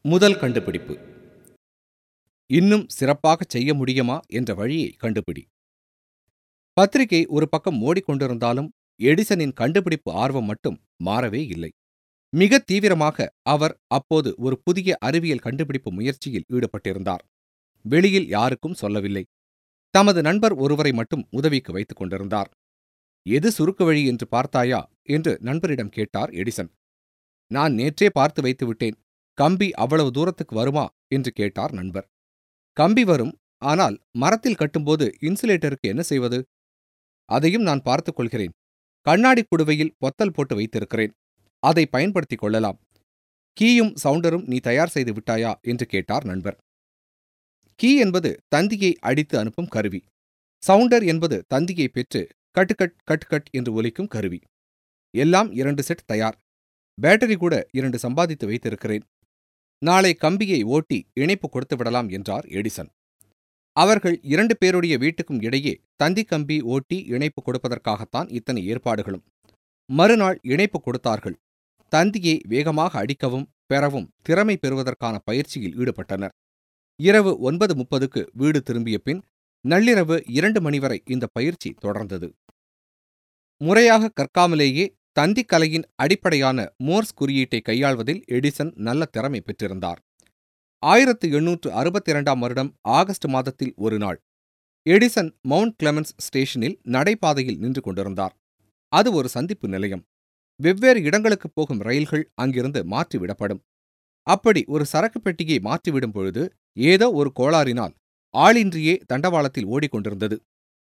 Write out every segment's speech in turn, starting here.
முதல் கண்டுபிடிப்பு இன்னும் சிறப்பாகச் செய்ய முடியுமா என்ற வழியை கண்டுபிடி பத்திரிகை ஒரு பக்கம் ஓடிக்கொண்டிருந்தாலும் எடிசனின் கண்டுபிடிப்பு ஆர்வம் மட்டும் மாறவே இல்லை மிக தீவிரமாக அவர் அப்போது ஒரு புதிய அறிவியல் கண்டுபிடிப்பு முயற்சியில் ஈடுபட்டிருந்தார் வெளியில் யாருக்கும் சொல்லவில்லை தமது நண்பர் ஒருவரை மட்டும் உதவிக்கு வைத்துக் கொண்டிருந்தார் எது சுருக்கு வழி என்று பார்த்தாயா என்று நண்பரிடம் கேட்டார் எடிசன் நான் நேற்றே பார்த்து வைத்து விட்டேன் கம்பி அவ்வளவு தூரத்துக்கு வருமா என்று கேட்டார் நண்பர் கம்பி வரும் ஆனால் மரத்தில் கட்டும்போது இன்சுலேட்டருக்கு என்ன செய்வது அதையும் நான் பார்த்துக் கொள்கிறேன் கண்ணாடி குடுவையில் பொத்தல் போட்டு வைத்திருக்கிறேன் அதை பயன்படுத்திக் கொள்ளலாம் கீயும் சவுண்டரும் நீ தயார் செய்து விட்டாயா என்று கேட்டார் நண்பர் கீ என்பது தந்தியை அடித்து அனுப்பும் கருவி சவுண்டர் என்பது தந்தியை பெற்று கட்டுக்கட் கட்டுக்கட் என்று ஒலிக்கும் கருவி எல்லாம் இரண்டு செட் தயார் பேட்டரி கூட இரண்டு சம்பாதித்து வைத்திருக்கிறேன் நாளை கம்பியை ஓட்டி இணைப்பு கொடுத்து விடலாம் என்றார் எடிசன் அவர்கள் இரண்டு பேருடைய வீட்டுக்கும் இடையே தந்தி கம்பி ஓட்டி இணைப்பு கொடுப்பதற்காகத்தான் இத்தனை ஏற்பாடுகளும் மறுநாள் இணைப்பு கொடுத்தார்கள் தந்தியை வேகமாக அடிக்கவும் பெறவும் திறமை பெறுவதற்கான பயிற்சியில் ஈடுபட்டனர் இரவு ஒன்பது முப்பதுக்கு வீடு திரும்பிய பின் நள்ளிரவு இரண்டு மணி வரை இந்த பயிற்சி தொடர்ந்தது முறையாக கற்காமலேயே தந்தி கலையின் அடிப்படையான மோர்ஸ் குறியீட்டை கையாள்வதில் எடிசன் நல்ல திறமை பெற்றிருந்தார் ஆயிரத்து எண்ணூற்று அறுபத்தி இரண்டாம் வருடம் ஆகஸ்ட் மாதத்தில் ஒரு நாள் எடிசன் மவுண்ட் கிளெமன்ஸ் ஸ்டேஷனில் நடைபாதையில் நின்று கொண்டிருந்தார் அது ஒரு சந்திப்பு நிலையம் வெவ்வேறு இடங்களுக்கு போகும் ரயில்கள் அங்கிருந்து மாற்றிவிடப்படும் அப்படி ஒரு சரக்கு பெட்டியை மாற்றிவிடும் பொழுது ஏதோ ஒரு கோளாறினால் ஆளின்றியே தண்டவாளத்தில் ஓடிக்கொண்டிருந்தது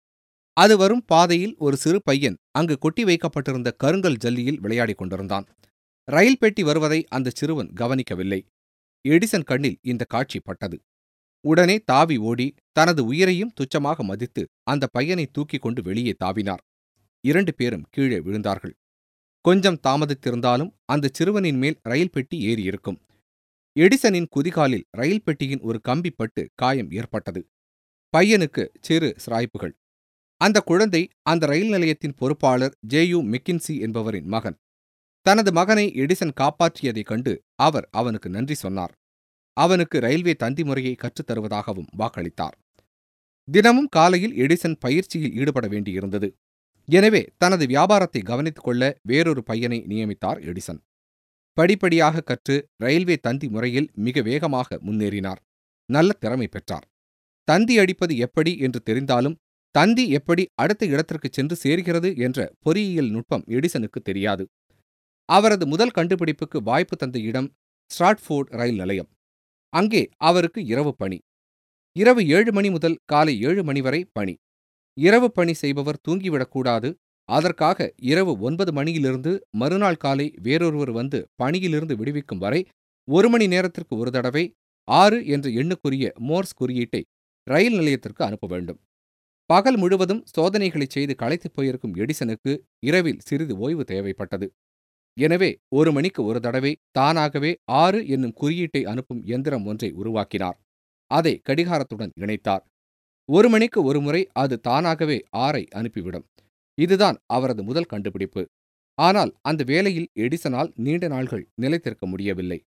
அது வரும் பாதையில் ஒரு சிறு பையன் அங்கு கொட்டி வைக்கப்பட்டிருந்த கருங்கல் ஜல்லியில் விளையாடிக் கொண்டிருந்தான் ரயில் பெட்டி வருவதை அந்த சிறுவன் கவனிக்கவில்லை எடிசன் கண்ணில் இந்த காட்சி பட்டது உடனே தாவி ஓடி தனது உயிரையும் துச்சமாக மதித்து அந்த பையனை தூக்கிக் கொண்டு வெளியே தாவினார் இரண்டு பேரும் கீழே விழுந்தார்கள் கொஞ்சம் தாமதித்திருந்தாலும் அந்த சிறுவனின் மேல் ரயில் பெட்டி ஏறியிருக்கும் எடிசனின் குதிகாலில் ரயில் பெட்டியின் ஒரு கம்பி பட்டு காயம் ஏற்பட்டது பையனுக்கு சிறு சிராய்ப்புகள் அந்த குழந்தை அந்த ரயில் நிலையத்தின் பொறுப்பாளர் ஜே யு மெக்கின்சி என்பவரின் மகன் தனது மகனை எடிசன் காப்பாற்றியதைக் கண்டு அவர் அவனுக்கு நன்றி சொன்னார் அவனுக்கு ரயில்வே தந்தி முறையை கற்றுத் தருவதாகவும் வாக்களித்தார் தினமும் காலையில் எடிசன் பயிற்சியில் ஈடுபட வேண்டியிருந்தது எனவே தனது வியாபாரத்தை கவனித்துக் கொள்ள வேறொரு பையனை நியமித்தார் எடிசன் படிப்படியாக கற்று ரயில்வே தந்தி முறையில் மிக வேகமாக முன்னேறினார் நல்ல திறமை பெற்றார் தந்தி அடிப்பது எப்படி என்று தெரிந்தாலும் தந்தி எப்படி அடுத்த இடத்திற்கு சென்று சேர்கிறது என்ற பொறியியல் நுட்பம் எடிசனுக்கு தெரியாது அவரது முதல் கண்டுபிடிப்புக்கு வாய்ப்பு தந்த இடம் ஸ்ட்ராட்ஃபோர்ட் ரயில் நிலையம் அங்கே அவருக்கு இரவு பணி இரவு ஏழு மணி முதல் காலை ஏழு மணி வரை பணி இரவு பணி செய்பவர் தூங்கிவிடக்கூடாது அதற்காக இரவு ஒன்பது மணியிலிருந்து மறுநாள் காலை வேறொருவர் வந்து பணியிலிருந்து விடுவிக்கும் வரை ஒரு மணி நேரத்திற்கு ஒரு தடவை ஆறு என்ற எண்ணுக்குரிய மோர்ஸ் குறியீட்டை ரயில் நிலையத்திற்கு அனுப்ப வேண்டும் பகல் முழுவதும் சோதனைகளை செய்து களைத்துப் போயிருக்கும் எடிசனுக்கு இரவில் சிறிது ஓய்வு தேவைப்பட்டது எனவே ஒரு மணிக்கு ஒரு தடவை தானாகவே ஆறு என்னும் குறியீட்டை அனுப்பும் எந்திரம் ஒன்றை உருவாக்கினார் அதை கடிகாரத்துடன் இணைத்தார் ஒரு மணிக்கு ஒரு முறை அது தானாகவே ஆறை அனுப்பிவிடும் இதுதான் அவரது முதல் கண்டுபிடிப்பு ஆனால் அந்த வேலையில் எடிசனால் நீண்ட நாள்கள் நிலைத்திருக்க முடியவில்லை